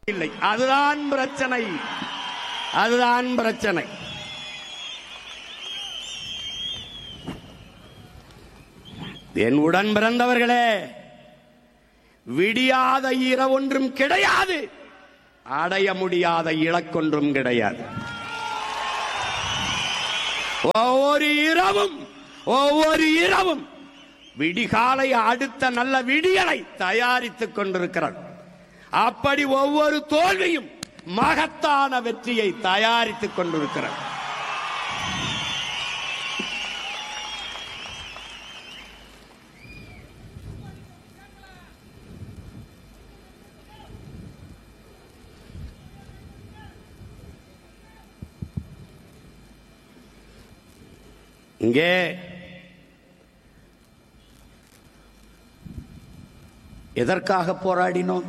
இல்லை அதுதான் பிரச்சனை அதுதான் பிரச்சனை என் உடன் பிறந்தவர்களே விடியாத இரவொன்றும் கிடையாது அடைய முடியாத இலக்கொன்றும் கிடையாது ஒவ்வொரு இரவும் ஒவ்வொரு இரவும் விடிகாலை அடுத்த நல்ல விடியலை தயாரித்துக் கொண்டிருக்கிறது அப்படி ஒவ்வொரு தோல்வியும் மகத்தான வெற்றியை தயாரித்துக் கொண்டிருக்கிறது இங்கே எதற்காக போராடினோம்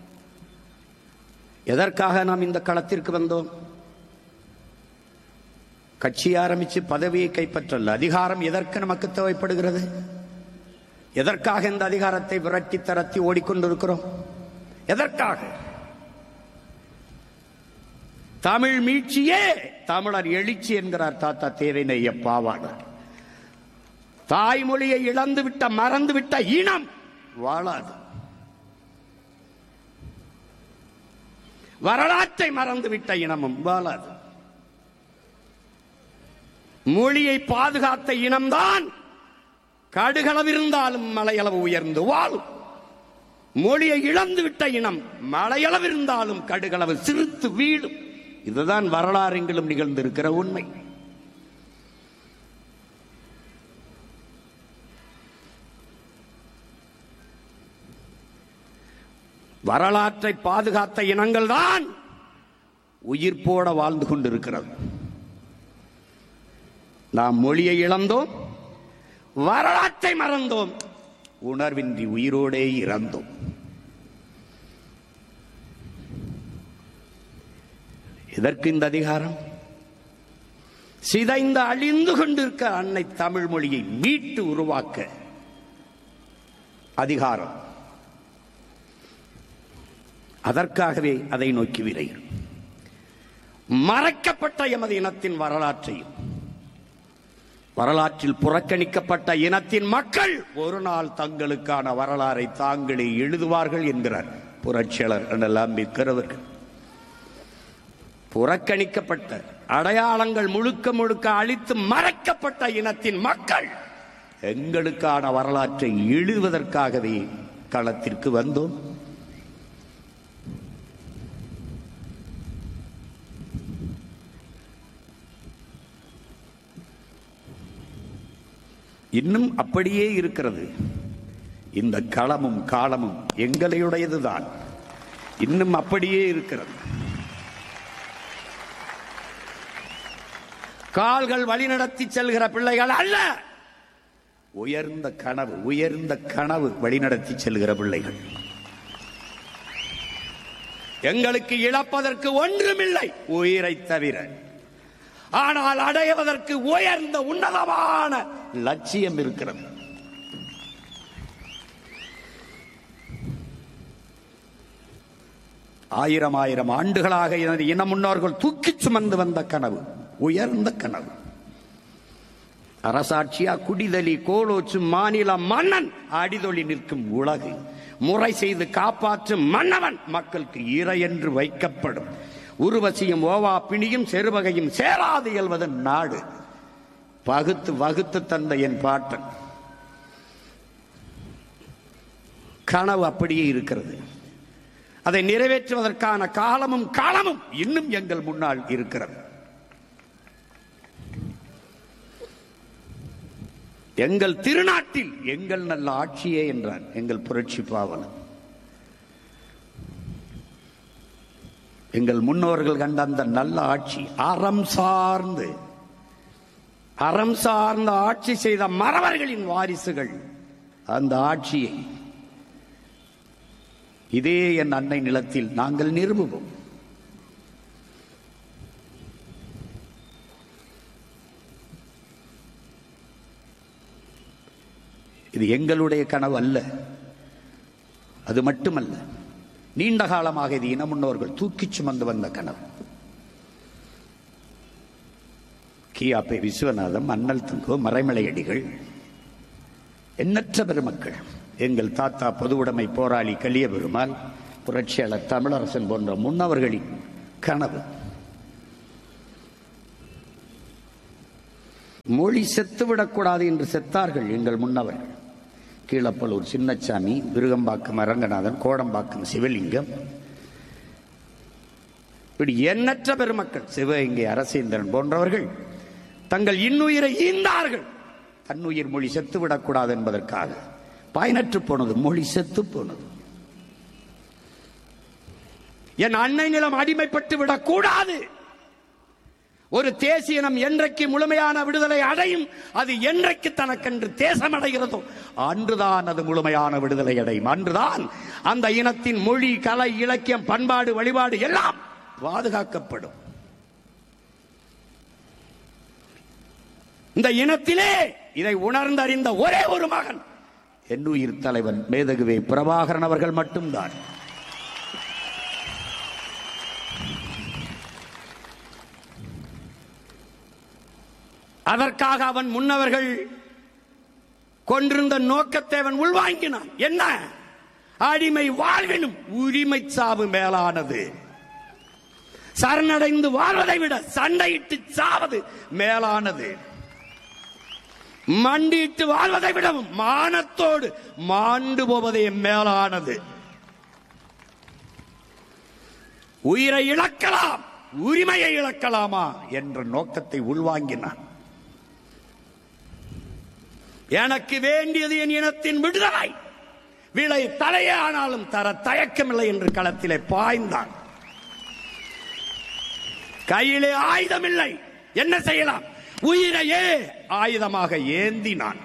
எதற்காக நாம் இந்த களத்திற்கு வந்தோம் கட்சி ஆரம்பிச்சு பதவியை கைப்பற்றல அதிகாரம் எதற்கு நமக்கு தேவைப்படுகிறது எதற்காக இந்த அதிகாரத்தை விரட்டி தரத்தி ஓடிக்கொண்டிருக்கிறோம் எதற்காக தமிழ் மீட்சியே தமிழர் எழுச்சி என்கிறார் தாத்தா தேவைனைய பாவாணர் தாய்மொழியை இழந்து விட்ட மறந்து விட்ட இனம் வாழாது வரலாற்றை மறந்துவிட்ட இனமும் வாழாது மொழியை பாதுகாத்த இனம்தான் கடுகளவு இருந்தாலும் மலையளவு உயர்ந்து வாழும் மொழியை இழந்து விட்ட இனம் மலையளவு இருந்தாலும் கடுகளவு சிரித்து வீழும் இதுதான் வரலாறெங்கிலும் நிகழ்ந்திருக்கிற உண்மை வரலாற்றை பாதுகாத்த இனங்கள் தான் உயிர்ப்போட வாழ்ந்து கொண்டிருக்கிறது நாம் மொழியை இழந்தோம் வரலாற்றை மறந்தோம் உணர்வின்றி உயிரோடே இறந்தோம் இதற்கு இந்த அதிகாரம் சிதைந்து அழிந்து கொண்டிருக்க அன்னை தமிழ் மொழியை மீட்டு உருவாக்க அதிகாரம் அதற்காகவே அதை நோக்கி விரைகிறோம் மறைக்கப்பட்ட எமது இனத்தின் வரலாற்றையும் வரலாற்றில் புறக்கணிக்கப்பட்ட இனத்தின் மக்கள் ஒரு நாள் தங்களுக்கான வரலாறை தாங்களே எழுதுவார்கள் என்கிறார் புரட்சியாளர் அண்ணல் அம்பேத்கர் அவர்கள் புறக்கணிக்கப்பட்ட அடையாளங்கள் முழுக்க முழுக்க அழித்து மறைக்கப்பட்ட இனத்தின் மக்கள் எங்களுக்கான வரலாற்றை எழுதுவதற்காகவே களத்திற்கு வந்தோம் இன்னும் அப்படியே இருக்கிறது இந்த களமும் காலமும் எங்களையுடையதுதான் இன்னும் அப்படியே இருக்கிறது கால்கள் வழிநடத்தி செல்கிற பிள்ளைகள் அல்ல உயர்ந்த கனவு உயர்ந்த கனவு வழிநடத்தி செல்கிற பிள்ளைகள் எங்களுக்கு இழப்பதற்கு ஒன்றுமில்லை உயிரை தவிர ஆனால் அடைவதற்கு உயர்ந்த உன்னதமான லட்சியம் இருக்கிறது ஆயிரம் ஆயிரம் ஆண்டுகளாக எனது இன முன்னோர்கள் தூக்கிச் சுமந்து வந்த கனவு உயர்ந்த கனவு அரசாட்சியா குடிதலி கோலோச்சு மாநில மன்னன் அடிதொழி நிற்கும் உலகு முறை செய்து காப்பாற்றும் மன்னவன் மக்களுக்கு இறை என்று வைக்கப்படும் உருவசியும் ஓவா பிணியும் செருவகையும் சேராது இயல்வதன் நாடு பகுத்து வகுத்து தந்த என் பாட்டன் கனவு அப்படியே இருக்கிறது அதை நிறைவேற்றுவதற்கான காலமும் காலமும் இன்னும் எங்கள் முன்னால் இருக்கிறது எங்கள் திருநாட்டில் எங்கள் நல்ல ஆட்சியே என்றான் எங்கள் புரட்சி பாவலன் எங்கள் முன்னோர்கள் கண்ட அந்த நல்ல ஆட்சி அறம் சார்ந்து அறம் சார்ந்த ஆட்சி செய்த மறவர்களின் வாரிசுகள் அந்த ஆட்சியை இதே என் அன்னை நிலத்தில் நாங்கள் நிறுவுவோம் இது எங்களுடைய கனவு அல்ல அது மட்டுமல்ல நீண்ட காலமாக இது இன முன்னோர்கள் தூக்கிச் சுமந்து வந்த கனவு கியாப்பை விஸ்வநாதம் அண்ணல் துங்கோ மறைமலையடிகள் எண்ணற்ற பெருமக்கள் எங்கள் தாத்தா பொதுவுடைமை போராளி கலிய பெருமாள் புரட்சியாளர் தமிழரசன் போன்ற முன்னவர்களின் கனவு மொழி செத்துவிடக்கூடாது என்று செத்தார்கள் எங்கள் முன்னவர்கள் கீழப்பலூர் சின்னச்சாமி விருகம்பாக்கம் அரங்கநாதன் கோடம்பாக்கம் சிவலிங்கம் இப்படி எண்ணற்ற பெருமக்கள் சிவகங்கை அரசேந்திரன் போன்றவர்கள் தங்கள் இன்னுயிரை ஈந்தார்கள் தன்னுயிர் மொழி செத்து விடக்கூடாது என்பதற்காக பயனற்று போனது மொழி செத்து போனது என் அன்னை நிலம் அடிமைப்பட்டு விடக்கூடாது ஒரு தேசியனம் என்றைக்கு முழுமையான விடுதலை அடையும் அது என்றைக்கு தனக்கென்று தேசம் அடைகிறதோ அன்றுதான் அது முழுமையான விடுதலை அடையும் அன்றுதான் அந்த இனத்தின் மொழி கலை இலக்கியம் பண்பாடு வழிபாடு எல்லாம் பாதுகாக்கப்படும் இந்த இனத்திலே இதை உணர்ந்தறிந்த ஒரே ஒரு மகன் என்னுயிர் தலைவன் மேதகுவே பிரபாகரன் அவர்கள் மட்டும்தான் அதற்காக அவன் முன்னவர்கள் கொண்டிருந்த நோக்கத்தை அவன் உள்வாங்கினான் என்ன அடிமை வாழ்வினும் உரிமை சாவு மேலானது சரணடைந்து வாழ்வதை விட சண்டையிட்டு சாவது மேலானது மண்டியிட்டு வாழ்வதை விடவும் மானத்தோடு மாண்டு போவதே மேலானது உயிரை இழக்கலாம் உரிமையை இழக்கலாமா என்ற நோக்கத்தை உள்வாங்கினான் எனக்கு வேண்டியது என் இனத்தின் விடுதலை விலை தலையே ஆனாலும் தர தயக்கமில்லை என்று களத்திலே பாய்ந்தான் கையிலே ஆயுதம் இல்லை என்ன செய்யலாம் உயிரையே ஆயுதமாக ஏந்தினான்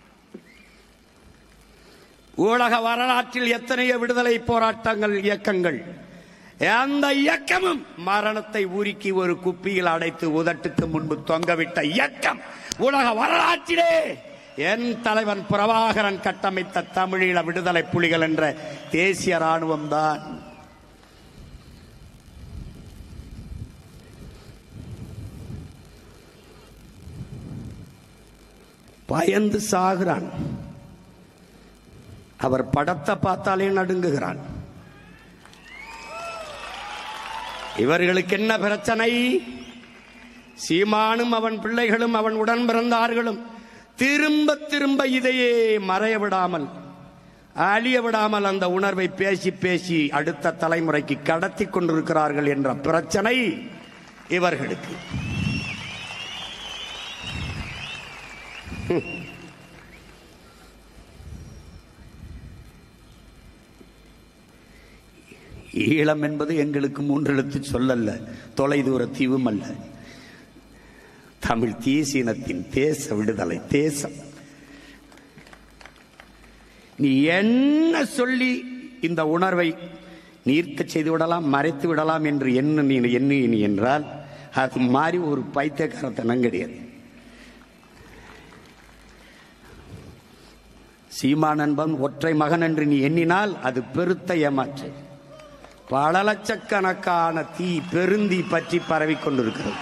உலக வரலாற்றில் எத்தனையோ விடுதலை போராட்டங்கள் இயக்கங்கள் அந்த இயக்கமும் மரணத்தை உருக்கி ஒரு குப்பியில் அடைத்து உதட்டுக்கு முன்பு தொங்கவிட்ட இயக்கம் உலக வரலாற்றிலே என் தலைவன் பிரபாகரன் கட்டமைத்த தமிழீழ விடுதலை புலிகள் என்ற தேசிய ராணுவம் தான் பயந்து சாகிறான் அவர் படத்தை பார்த்தாலே நடுங்குகிறான் இவர்களுக்கு என்ன பிரச்சனை சீமானும் அவன் பிள்ளைகளும் அவன் உடன் பிறந்தார்களும் திரும்ப திரும்ப இதையே மறைய விடாமல் அழிய விடாமல் அந்த உணர்வை பேசி பேசி அடுத்த தலைமுறைக்கு கடத்தி கொண்டிருக்கிறார்கள் என்ற பிரச்சனை இவர்களுக்கு ஈழம் என்பது எங்களுக்கு மூன்றெழுத்து சொல்லல்ல தொலைதூர தீவும் அல்ல தமிழ் தேசியனத்தின் தேச விடுதலை தேசம் நீ என்ன சொல்லி இந்த உணர்வை நீர்க்க செய்து விடலாம் மறைத்து விடலாம் என்று என்ன நீ எண்ணு நீ என்றால் அது மாதிரி ஒரு பைத்தியக்காரத்தனம் கிடையாது சீமானன்பன் ஒற்றை மகன் என்று நீ எண்ணினால் அது பெருத்த ஏமாற்று பல லட்சக்கணக்கான தீ பெருந்தீ பற்றி பரவிக் கொண்டிருக்கிறது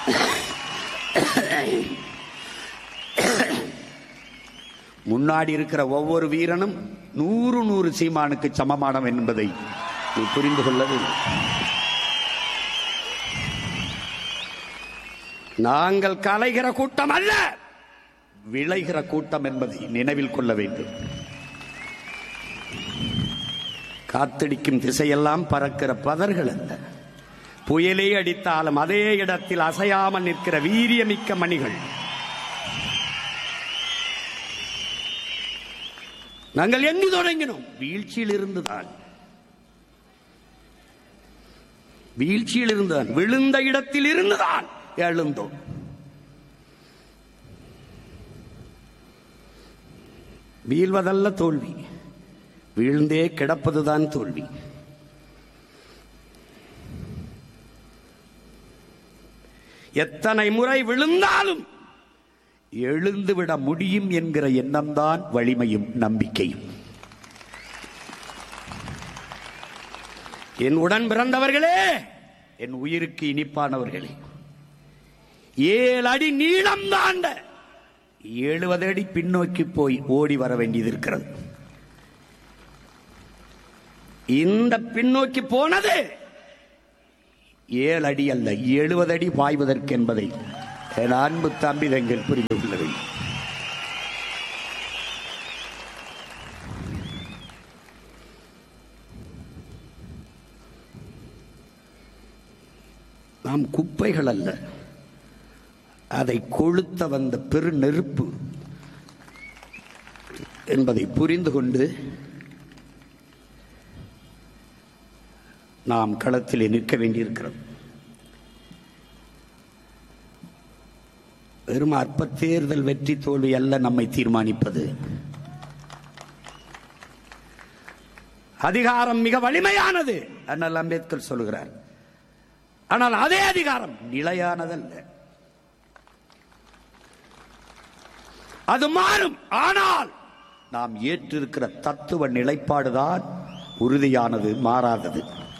முன்னாடி இருக்கிற ஒவ்வொரு வீரனும் நூறு நூறு சீமானுக்கு சமமானவன் என்பதை நீ புரிந்து கொள்ள வேண்டும் நாங்கள் கலைகிற கூட்டம் அல்ல விளைகிற கூட்டம் என்பதை நினைவில் கொள்ள வேண்டும் காத்தடிக்கும் திசையெல்லாம் பறக்கிற பதர்கள் அல்ல புயலே அடித்தாலும் அதே இடத்தில் அசையாமல் நிற்கிற வீரியமிக்க மணிகள் நாங்கள் எண்ணி தொடங்கினோம் வீழ்ச்சியில் இருந்துதான் வீழ்ச்சியில் இருந்துதான் விழுந்த இடத்தில் இருந்துதான் எழுந்தோம் வீழ்வதல்ல தோல்வி வீழ்ந்தே கிடப்பதுதான் தோல்வி எத்தனை முறை விழுந்தாலும் எழுந்துவிட முடியும் என்கிற எண்ணம்தான் வலிமையும் நம்பிக்கையும் என் உடன் பிறந்தவர்களே என் உயிருக்கு இனிப்பானவர்களே ஏழு அடி நீளம் தாண்ட எழுபது அடி பின்னோக்கி போய் ஓடி வர வேண்டியது இருக்கிறது இந்த பின்னோக்கி போனது ஏழு அடி அல்ல எழுபது அடி பாய்வதற்கு என்பதை என் அன்பு தம்பி தங்கள் புரிந்து கொள்ள வேண்டும் நாம் குப்பைகள் அல்ல அதை கொளுத்த வந்த பெரு நெருப்பு என்பதை புரிந்து கொண்டு நாம் களத்திலே நிற்க வேண்டியிருக்கிறது வெறும் அற்ப தேர்தல் வெற்றி தோல்வி அல்ல நம்மை தீர்மானிப்பது அதிகாரம் மிக வலிமையானது அண்ணல் அம்பேத்கர் சொல்லுகிறார் ஆனால் அதே அதிகாரம் நிலையானதல்ல அது மாறும் ஆனால் நாம் ஏற்றிருக்கிற தத்துவ நிலைப்பாடுதான் உறுதியானது மாறாதது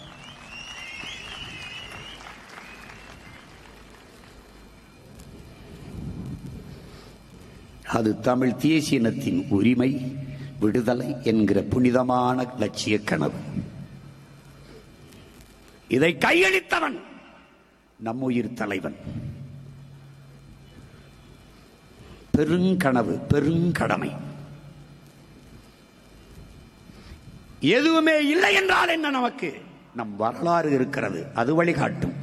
அது தமிழ் தேசியனத்தின் உரிமை விடுதலை என்கிற புனிதமான லட்சிய கனவு இதை கையளித்தவன் நம்முயிர் தலைவன் பெருங்கனவு பெருங்கடமை எதுவுமே இல்லை என்றால் என்ன நமக்கு நம் வரலாறு இருக்கிறது அது வழிகாட்டும்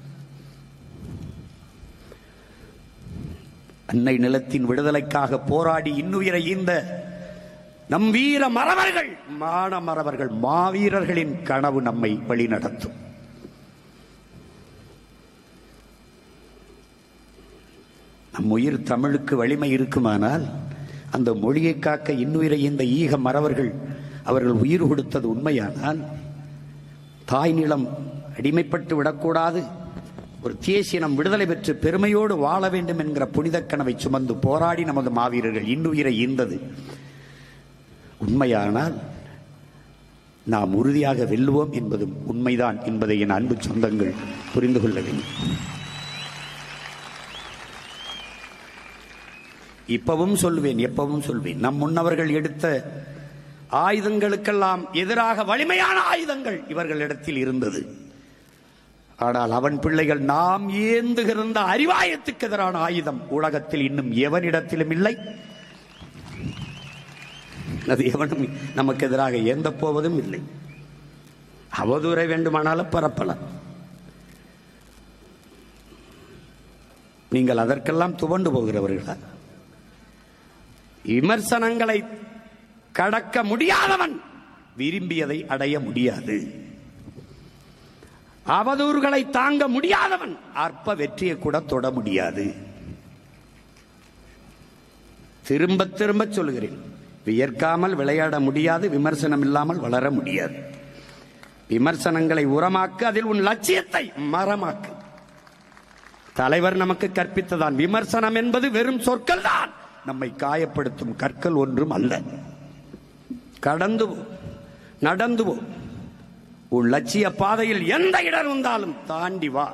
அன்னை நிலத்தின் விடுதலைக்காக போராடி இன்னுயிரை ஈந்த நம் வீர மறவர்கள் மான மறவர்கள் மாவீரர்களின் கனவு நம்மை வழிநடத்தும் நம் உயிர் தமிழுக்கு வலிமை இருக்குமானால் அந்த மொழியை காக்க இன்னுயிரை இந்த ஈக மறவர்கள் அவர்கள் உயிர் கொடுத்தது உண்மையானால் தாய் நிலம் அடிமைப்பட்டு விடக்கூடாது ஒரு தேசியனம் விடுதலை பெற்று பெருமையோடு வாழ வேண்டும் என்கிற புனித கனவை சுமந்து போராடி நமது மாவீரர்கள் இன்னுயிரை ஈந்தது உண்மையானால் நாம் உறுதியாக வெல்லுவோம் என்பதும் உண்மைதான் என்பதை என் அன்பு சொந்தங்கள் புரிந்து கொள்ள வேண்டும் இப்பவும் சொல்வேன் எப்பவும் சொல்வேன் நம் முன்னவர்கள் எடுத்த ஆயுதங்களுக்கெல்லாம் எதிராக வலிமையான ஆயுதங்கள் இவர்களிடத்தில் இருந்தது ஆனால் அவன் பிள்ளைகள் நாம் ஏந்துகிற அறிவாயத்துக்கு எதிரான ஆயுதம் உலகத்தில் இன்னும் எவனிடத்திலும் இல்லை அது எவனும் நமக்கு எதிராக ஏந்த போவதும் இல்லை அவதூறை வேண்டுமானாலும் பரப்பலாம் நீங்கள் அதற்கெல்லாம் துவண்டு போகிறவர்களா விமர்சனங்களை கடக்க முடியாதவன் விரும்பியதை அடைய முடியாது அவதூறுகளை தாங்க முடியாதவன் அற்ப வெற்றியை கூட தொட முடியாது திரும்ப திரும்ப சொல்கிறேன் வியர்க்காமல் விளையாட முடியாது விமர்சனம் இல்லாமல் வளர முடியாது விமர்சனங்களை உரமாக்கு அதில் உன் லட்சியத்தை மரமாக்கு தலைவர் நமக்கு கற்பித்ததான் விமர்சனம் என்பது வெறும் சொற்கள் தான் நம்மை காயப்படுத்தும் கற்கள் ஒன்றும் அல்ல கடந்து போ நடந்து போ உன் லட்சிய பாதையில் எந்த இடம் வந்தாலும் தாண்டி வா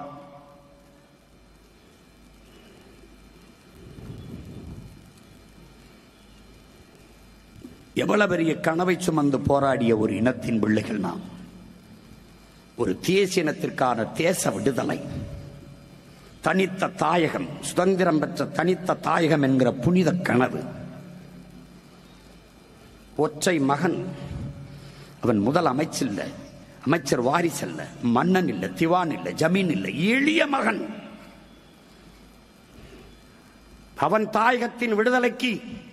எவ்வளவு பெரிய கனவை சுமந்து போராடிய ஒரு இனத்தின் பிள்ளைகள் நாம் ஒரு தேசிய இனத்திற்கான தேச விடுதலை தனித்த தாயகம் சுதந்திரம் பெற்ற தனித்த தாயகம் என்கிற புனித கனவு ஒற்றை மகன் அவன் முதல் அமைச்சில்ல அமைச்சர் வாரிசல்ல மன்னன் இல்ல திவான் இல்ல ஜமீன் இல்ல எளிய மகன் அவன் தாயகத்தின் விடுதலைக்கு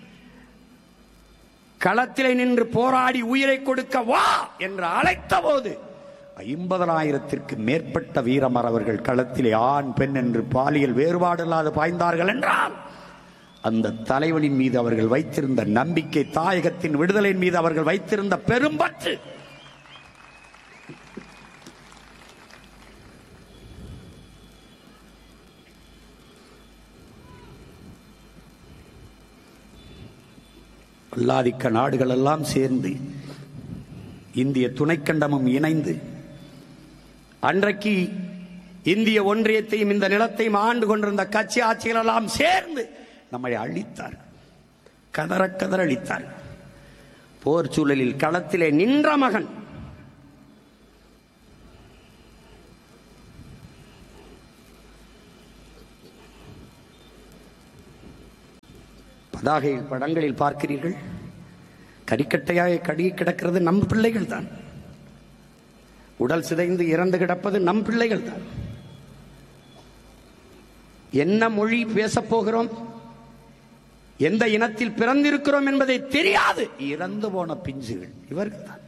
களத்திலே நின்று போராடி உயிரை கொடுக்க வா என்று அழைத்த போது ஐம்பதனாயிரத்திற்கு மேற்பட்ட வீரமரவர்கள் களத்திலே ஆண் பெண் என்று பாலியல் வேறுபாடு இல்லாது பாய்ந்தார்கள் என்றால் அந்த தலைவனின் மீது அவர்கள் வைத்திருந்த நம்பிக்கை தாயகத்தின் விடுதலையின் மீது அவர்கள் வைத்திருந்த பெரும்பற்று அல்லாதிக்க நாடுகள் எல்லாம் சேர்ந்து இந்திய துணைக்கண்டமும் இணைந்து அன்றைக்கு இந்திய ஒன்றியத்தையும் இந்த நிலத்தையும் ஆண்டு கொண்டிருந்த கட்சி ஆட்சிகள் எல்லாம் சேர்ந்து நம்மை அழித்தார் கதற கதற அழித்தார் போர் சூழலில் களத்திலே நின்ற மகன் பதாகை படங்களில் பார்க்கிறீர்கள் கரிக்கட்டையாக கடுகி கிடக்கிறது நம் பிள்ளைகள் தான் உடல் சிதைந்து இறந்து கிடப்பது நம் பிள்ளைகள் தான் என்ன மொழி பேசப் போகிறோம் எந்த இனத்தில் பிறந்திருக்கிறோம் என்பதை தெரியாது இறந்து போன பிஞ்சுகள் இவர்கள் தான்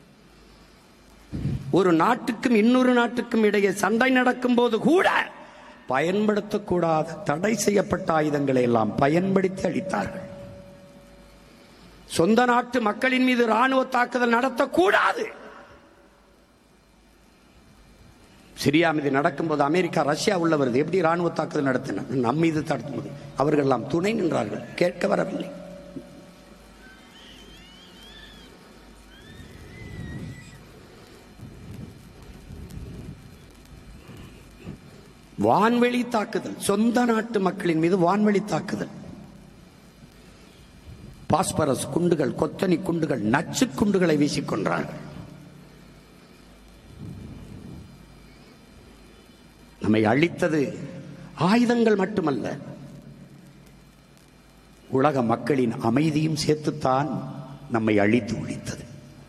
ஒரு நாட்டுக்கும் இன்னொரு நாட்டுக்கும் இடையே சண்டை நடக்கும் போது கூட பயன்படுத்தக்கூடாத தடை செய்யப்பட்ட ஆயுதங்களை எல்லாம் பயன்படுத்தி அளித்தார்கள் சொந்த நாட்டு மக்களின் மீது ராணுவ தாக்குதல் நடத்தக்கூடாது சிரியா மீது நடக்கும்போது அமெரிக்கா ரஷ்யா உள்ள வருது எப்படி ராணுவ தாக்குதல் நடத்தின நம் மீது தடுத்தும்போது அவர்கள் எல்லாம் துணை நின்றார்கள் கேட்க வரவில்லை வான்வெளி தாக்குதல் சொந்த நாட்டு மக்களின் மீது வான்வெளி தாக்குதல் பாஸ்பரஸ் குண்டுகள் கொத்தனி குண்டுகள் நச்சு குண்டுகளை வீசிக்கொண்டார்கள் நம்மை அழித்தது ஆயுதங்கள் மட்டுமல்ல உலக மக்களின் அமைதியும் சேர்த்துத்தான் நம்மை அழித்து ஒழித்தது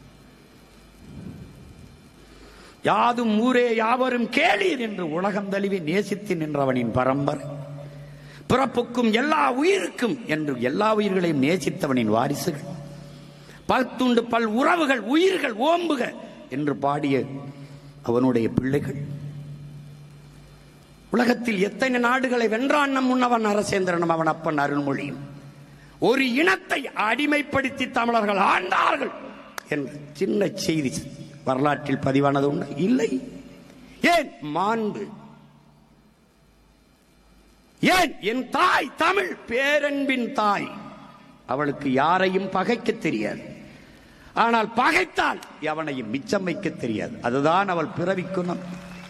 யாதும் ஊரே யாவரும் கேளீர் என்று உலகம் தழுவி நேசித்து நின்றவனின் பரம்பரை பிறப்புக்கும் எல்லா உயிருக்கும் என்று எல்லா உயிர்களையும் நேசித்தவனின் வாரிசுகள் பத்துண்டு பல் உறவுகள் உயிர்கள் ஓம்புக என்று பாடிய அவனுடைய பிள்ளைகள் உலகத்தில் எத்தனை நாடுகளை வென்றான் நம் முன்னவன் அரசேந்திரனும் அவன் அப்பன் அருள்மொழியும் ஒரு இனத்தை அடிமைப்படுத்தி தமிழர்கள் ஆண்டார்கள் என்ற சின்ன செய்தி வரலாற்றில் பதிவானது உண்டு இல்லை ஏன் மாண்பு ஏன் என் தாய் தமிழ் பேரன்பின் தாய் அவளுக்கு யாரையும் பகைக்க தெரியாது ஆனால் பகைத்தால் எவனையும் மிச்சம் வைக்க தெரியாது அதுதான் அவள் பிறவி குணம்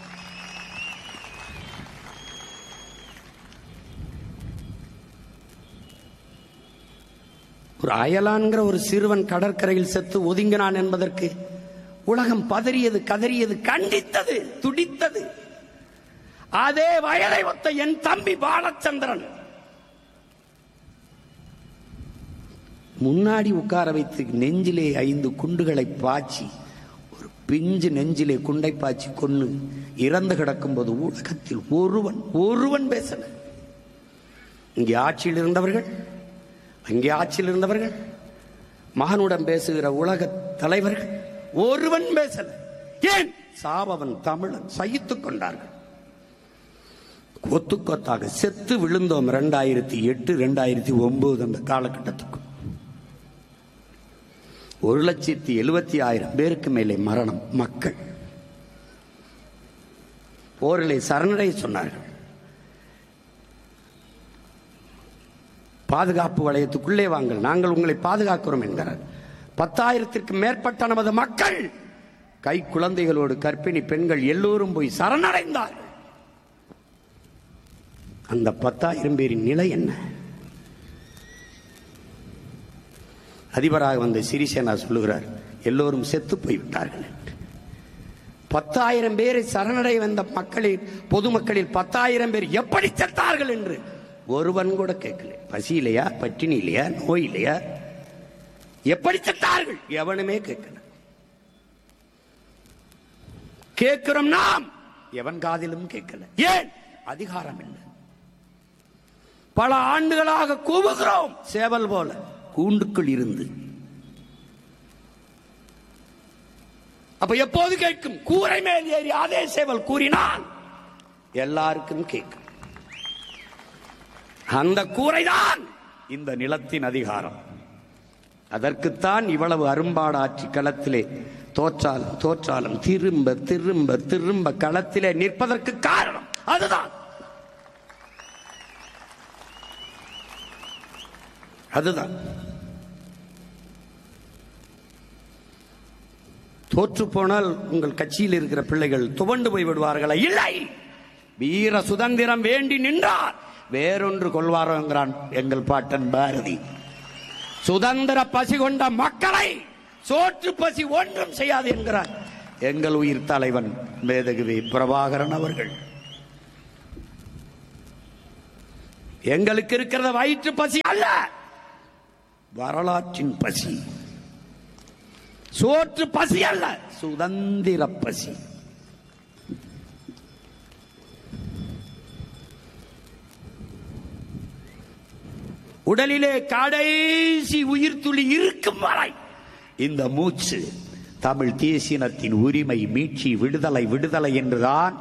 ஒரு அயலான்கிற ஒரு சிறுவன் கடற்கரையில் செத்து ஒதுங்கினான் என்பதற்கு உலகம் பதறியது கதறியது கண்டித்தது துடித்தது அதே வயதை ஒத்த என் தம்பி பாலச்சந்திரன் முன்னாடி உட்கார வைத்து நெஞ்சிலே ஐந்து குண்டுகளை பாய்ச்சி ஒரு பிஞ்சு நெஞ்சிலே குண்டை பாய்ச்சி கொண்டு இறந்து கிடக்கும்போது உலகத்தில் ஒருவன் ஒருவன் பேசல இங்கே ஆட்சியில் இருந்தவர்கள் அங்கே ஆட்சியில் இருந்தவர்கள் மகனுடன் பேசுகிற உலக தலைவர்கள் ஒருவன் பேசல ஏன் சாபவன் தமிழன் சகித்துக் கொண்டார்கள் கொத்து கொத்தாக செத்து விழுந்தோம் ரெண்டாயிரத்தி எட்டு ரெண்டாயிரத்தி ஒன்பது அந்த காலகட்டத்துக்கு ஒரு லட்சத்தி எழுபத்தி ஆயிரம் பேருக்கு மேலே மரணம் மக்கள் போரிலே சரணடை சொன்னார்கள் பாதுகாப்பு வளையத்துக்குள்ளே வாங்கள் நாங்கள் உங்களை பாதுகாக்கிறோம் என்கிறார் பத்தாயிரத்திற்கு மேற்பட்ட நமது மக்கள் கை குழந்தைகளோடு கர்ப்பிணி பெண்கள் எல்லோரும் போய் சரணடைந்தார்கள் அந்த பத்தாயிரம் பேரின் நிலை என்ன அதிபராக வந்த சிறிசேனா சொல்லுகிறார் எல்லோரும் செத்து போய்விட்டார்கள் என்று. பத்தாயிரம் பேரை சரணடை வந்த மக்களில் பொதுமக்களில் பத்தாயிரம் பேர் எப்படி செத்தார்கள் என்று ஒருவன் கூட கேட்கல பசி இல்லையா பட்டினி இல்லையா நோய் இல்லையா எப்படி செத்தார்கள் எவனுமே கேட்கல கேட்கிறோம் நாம் எவன் காதிலும் கேட்கல ஏன் அதிகாரம் இல்லை பல ஆண்டுகளாக கூவுகிறோம் சேவல் போல கூண்டுக்குள் இருந்து அப்ப எப்போது கேட்கும் கூரை மேல் ஏறி அதே சேவல் கூறினால் எல்லாருக்கும் கேட்கும் அந்த கூரைதான் இந்த நிலத்தின் அதிகாரம் அதற்குத்தான் இவ்வளவு அரும்பாடாட்சி களத்திலே தோற்றாலும் தோற்றாலும் திரும்ப திரும்ப திரும்ப களத்திலே நிற்பதற்கு காரணம் அதுதான் அதுதான் தோற்று போனால் உங்கள் கட்சியில் இருக்கிற பிள்ளைகள் துவண்டு போய் விடுவார்களா இல்லை வீர சுதந்திரம் வேண்டி நின்றார் வேறொன்று கொள்வாரோ என்கிறான் எங்கள் பாட்டன் பாரதி சுதந்திர பசி கொண்ட மக்களை சோற்று பசி ஒன்றும் செய்யாது என்கிறார் எங்கள் உயிர் தலைவன் மேதகுவி பிரபாகரன் அவர்கள் எங்களுக்கு இருக்கிறத வயிற்று பசி அல்ல வரலாற்றின் பசி சோற்று பசி அல்ல சுதந்திர பசி உடலிலே கடைசி உயிர் துளி இருக்கும் வரை இந்த மூச்சு தமிழ் தேசினத்தின் உரிமை மீட்சி விடுதலை விடுதலை என்றுதான்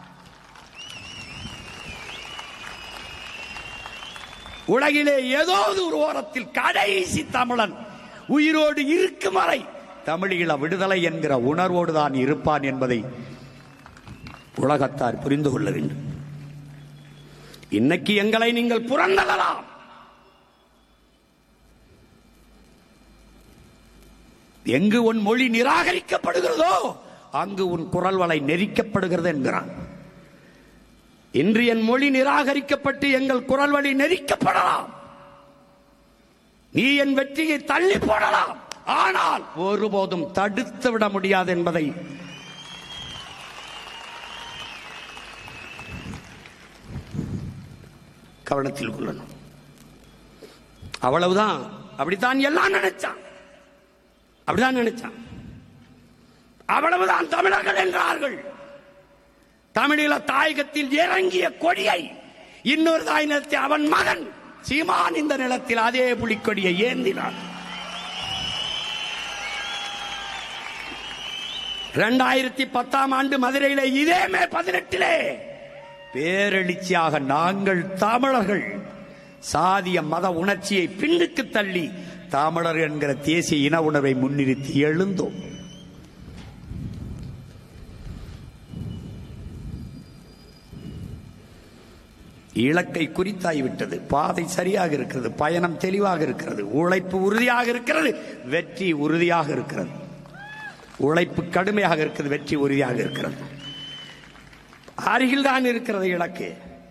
உலகிலே ஏதாவது ஒரு ஓரத்தில் கடைசி தமிழன் உயிரோடு இருக்கும் வரை தமிழீழ விடுதலை என்கிற உணர்வோடு தான் இருப்பான் என்பதை உலகத்தார் புரிந்து கொள்ள வேண்டும் இன்னைக்கு எங்களை நீங்கள் புறந்ததலாம் எங்கு உன் மொழி நிராகரிக்கப்படுகிறதோ அங்கு உன் குரல் வலை நெரிக்கப்படுகிறது என்கிறான் இன்று என் மொழி நிராகரிக்கப்பட்டு எங்கள் குரல் வழி நெரிக்கப்படலாம் நீ என் வெற்றியை தள்ளி போடலாம் ஆனால் ஒருபோதும் தடுத்து விட முடியாது என்பதை கவனத்தில் கொள்ளணும் அவ்வளவுதான் அப்படித்தான் எல்லாம் நினைச்சான் அப்படிதான் நினைச்சான் அவ்வளவுதான் தமிழர்கள் என்றார்கள் தமிழீழ தாயகத்தில் இறங்கிய கொடியை இன்னொரு தாய் நிலத்தில் அவன் மகன் சீமான் இந்த நிலத்தில் அதே புலிக்கொடியை ஏந்தினான் இரண்டாயிரத்தி பத்தாம் ஆண்டு மதுரையில இதே மே பதினெட்டிலே பேரெழுச்சியாக நாங்கள் தமிழர்கள் சாதிய மத உணர்ச்சியை பின்னுக்கு தள்ளி தமிழர் என்கிற தேசிய இன உணர்வை முன்னிறுத்தி எழுந்தோம் இலக்கை குறித்தாய்விட்டது பாதை சரியாக இருக்கிறது பயணம் தெளிவாக இருக்கிறது உழைப்பு உறுதியாக இருக்கிறது வெற்றி உறுதியாக இருக்கிறது உழைப்பு கடுமையாக இருக்கிறது வெற்றி உறுதியாக இருக்கிறது அருகில் தான் இருக்கிறது இலக்கு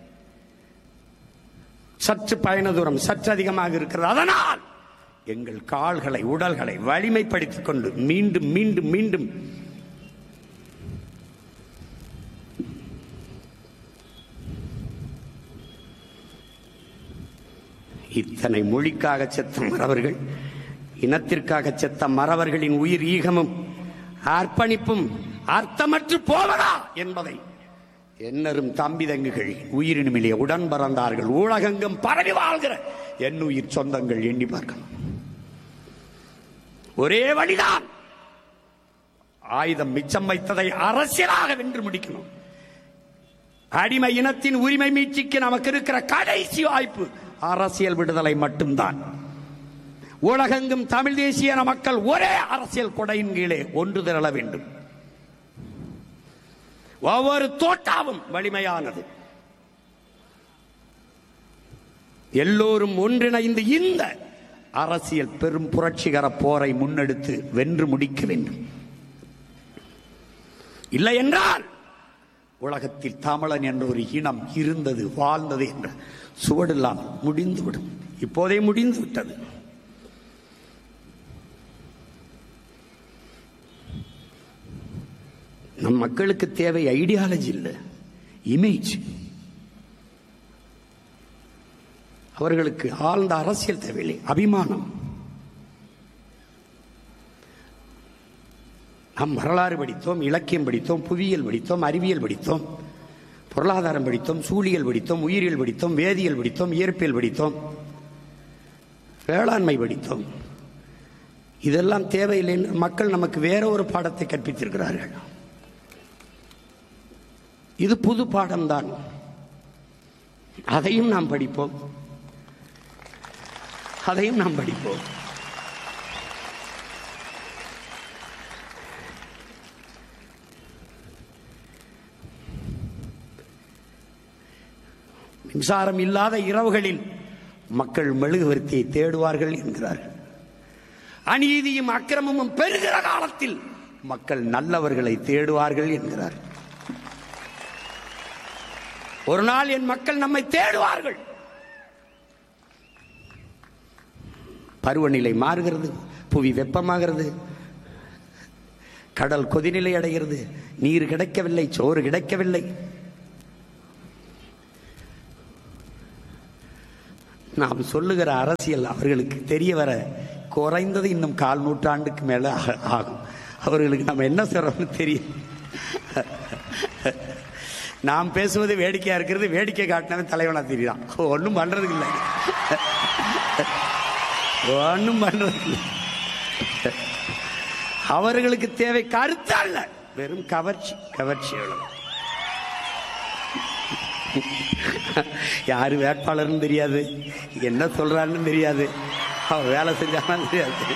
சற்று பயண தூரம் சற்று அதிகமாக இருக்கிறது அதனால் எங்கள் கால்களை உடல்களை வலிமைப்படுத்திக் கொண்டு மீண்டும் மீண்டும் மீண்டும் இத்தனை மொழிக்காக செத்த மறவர்கள் இனத்திற்காக செத்த மறவர்களின் உயிர் ஈகமும் அர்ப்பணிப்பும் அர்த்தமற்று போவதா என்பதை என்னரும் தம்பி தங்குகள் உயிரினுமிலே உடன் பறந்தார்கள் ஊழகெங்கும் பரவி வாழ்கிற என் உயிர் சொந்தங்கள் எண்ணி பார்க்கணும் ஒரே வழிதான் ஆயுதம் மிச்சம் வைத்ததை அரசியலாக வென்று முடிக்கணும் அடிமை இனத்தின் உரிமை மீட்சிக்கு நமக்கு இருக்கிற கடைசி வாய்ப்பு அரசியல் விடுதலை மட்டும்தான் உலகெங்கும் தமிழ் தேசிய மக்கள் ஒரே அரசியல் கொடையின் கீழே ஒன்று திரள வேண்டும் ஒவ்வொரு தோட்டாவும் வலிமையானது எல்லோரும் ஒன்றிணைந்து இந்த அரசியல் பெரும் புரட்சிகர போரை முன்னெடுத்து வென்று முடிக்க வேண்டும் இல்லை என்றால் உலகத்தில் தமிழன் என்ற ஒரு இனம் இருந்தது வாழ்ந்தது என்ற சுவடெல்லாம் முடிந்துவிடும் இப்போதே முடிந்து விட்டது நம் மக்களுக்கு தேவை ஐடியாலஜி இல்லை இமேஜ் அவர்களுக்கு ஆழ்ந்த அரசியல் தேவையில்லை அபிமானம் நாம் வரலாறு படித்தோம் இலக்கியம் படித்தோம் புவியியல் படித்தோம் அறிவியல் படித்தோம் பொருளாதாரம் படித்தோம் சூழியல் படித்தோம் உயிரியல் படித்தோம் வேதியியல் படித்தோம் இயற்பியல் படித்தோம் வேளாண்மை படித்தோம் இதெல்லாம் தேவையில்லை என்று மக்கள் நமக்கு வேற ஒரு பாடத்தை கற்பித்திருக்கிறார்கள் இது புது பாடம்தான் அதையும் நாம் படிப்போம் அதையும் நாம் படிப்போம் மின்சாரம் இல்லாத இரவுகளில் மக்கள் மெழுகுவர்த்தியை தேடுவார்கள் என்கிறார்கள் அநீதியும் அக்கிரமமும் பெருகிற காலத்தில் மக்கள் நல்லவர்களை தேடுவார்கள் என்கிறார் ஒரு நாள் என் மக்கள் நம்மை தேடுவார்கள் பருவநிலை மாறுகிறது புவி வெப்பமாகிறது கடல் கொதிநிலை அடைகிறது நீர் கிடைக்கவில்லை சோறு கிடைக்கவில்லை நாம் சொல்லுகிற அரசியல் அவர்களுக்கு தெரிய வர குறைந்தது இன்னும் கால் நூற்றாண்டுக்கு மேல ஆ- ஆகும் அவர்களுக்கு நம்ம என்ன சொல்றோம்னு தெரியும் நாம் பேசுவது வேடிக்கையா இருக்கிறது வேடிக்கை காட்டினவன் தலைவனா தெரியுதான் ஒன்றும் பண்றதுக்கு இல்லை ஒன்றும் பண்றது இல்லை அவர்களுக்கு தேவை கருத்து அல்ல வெறும் கவர்ச்சி கவர்ச்சி அவ்வளவு யாரு வேட்பாளர்னு தெரியாது என்ன சொல்றான்னு தெரியாது அவன் வேலை செஞ்சாலும் தெரியாது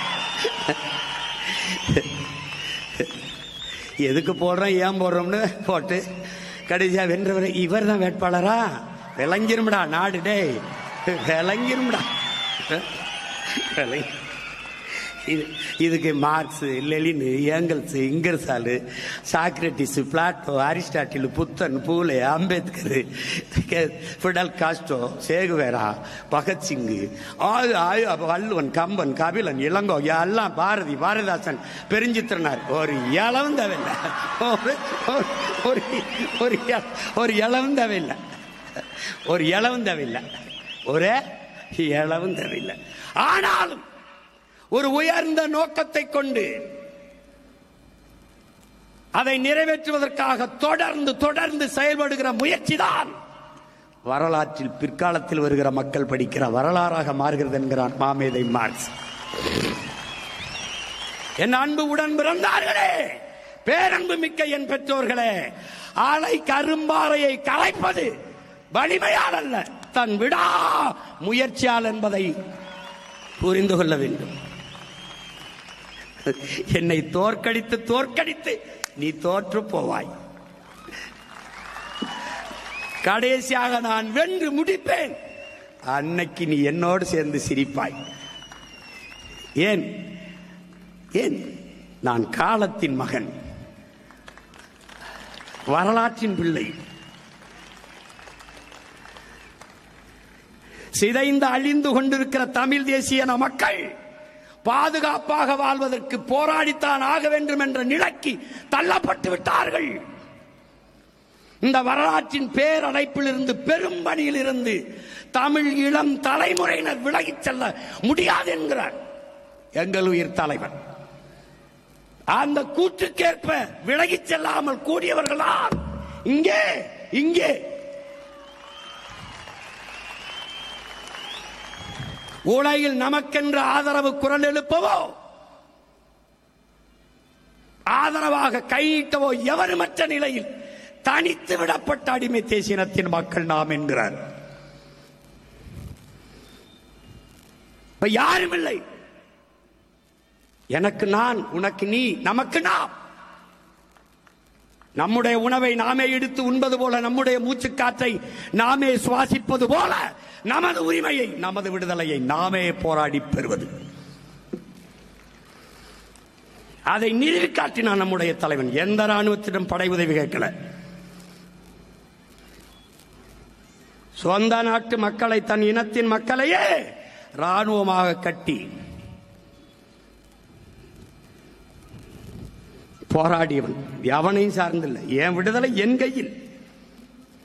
எதுக்கு போடுறோம் ஏன் போடுறோம்னு போட்டு கடைசியா வென்றவர் இவர் தான் வேட்பாளரா விளங்கிரும்டா நாடு டேய் விளங்கிரும்டா விளங்கி இது இதுக்கு marks லெலின் Engels இங்கர்சாலு Socrates Plato Aristotle புத்தன் பூலே அம்பேத்கர் ஃபிடல் காஸ்டோ சேகுவேரா பகத்சிங் ஆயு ஆயு வள்ளுவன் கம்பன் கபிலன் இளங்கோ எல்லாம் பாரதி பாரதிதாசன் பெருஞ்சித்திரனார் ஒரு இளவும் தேவையில்லை ஒரு ஒரு- ஒரு ஒரு இல- ஒரு இளவும் தேவையில்லை ஒரு இளவும் தேவையில்லை ஒரு இளவும் தேவையில்லை ஆனாலும் ஒரு உயர்ந்த நோக்கத்தை கொண்டு அதை நிறைவேற்றுவதற்காக தொடர்ந்து தொடர்ந்து செயல்படுகிற முயற்சிதான் வரலாற்றில் பிற்காலத்தில் வருகிற மக்கள் படிக்கிற வரலாறாக மாறுகிறது என்கிறான் மாமேதை மார்க்ஸ் என் அன்பு உடன் பிறந்தார்களே பேரன்பு மிக்க என் பெற்றோர்களே ஆலை கரும்பாறையை கலைப்பது வலிமையால் அல்ல தன் விடா முயற்சியால் என்பதை புரிந்து கொள்ள வேண்டும் என்னை தோற்கடித்து தோற்கடித்து நீ தோற்று போவாய் கடைசியாக நான் வென்று முடிப்பேன் அன்னைக்கு நீ என்னோடு சேர்ந்து சிரிப்பாய் ஏன் ஏன் நான் காலத்தின் மகன் வரலாற்றின் பிள்ளை சிதைந்து அழிந்து கொண்டிருக்கிற தமிழ் தேசிய இன மக்கள் பாதுகாப்பாக வாழ்வதற்கு போராடித்தான் ஆக வேண்டும் என்ற நிலைக்கு தள்ளப்பட்டு விட்டார்கள் இந்த வரலாற்றின் பேரடைப்பில் இருந்து பெரும் பணியில் இருந்து தமிழ் இளம் தலைமுறையினர் விலகிச் செல்ல முடியாது என்கிறார் எங்கள் உயிர் தலைவர் அந்த கூற்றுக்கேற்ப விலகிச் செல்லாமல் கூடியவர்களால் இங்கே இங்கே உலகில் நமக்கென்று ஆதரவு குரல் எழுப்பவோ ஆதரவாக கையிட்டவோ எவருமற்ற நிலையில் தனித்து விடப்பட்ட அடிமை தேசியனத்தின் மக்கள் நாம் என்கிறார் இப்ப யாரும் இல்லை எனக்கு நான் உனக்கு நீ நமக்கு நாம் நம்முடைய உணவை நாமே எடுத்து உண்பது போல நம்முடைய மூச்சுக்காற்றை நாமே சுவாசிப்பது போல நமது உரிமையை நமது விடுதலையை நாமே போராடி பெறுவது அதை நிறுவி காட்டினான் நம்முடைய தலைவன் எந்த ராணுவத்திடம் படை உதவி கேட்கல சொந்த நாட்டு மக்களை தன் இனத்தின் மக்களையே ராணுவமாக கட்டி போராடியவன் எவனையும் சார்ந்தில்லை என் விடுதலை என் கையில்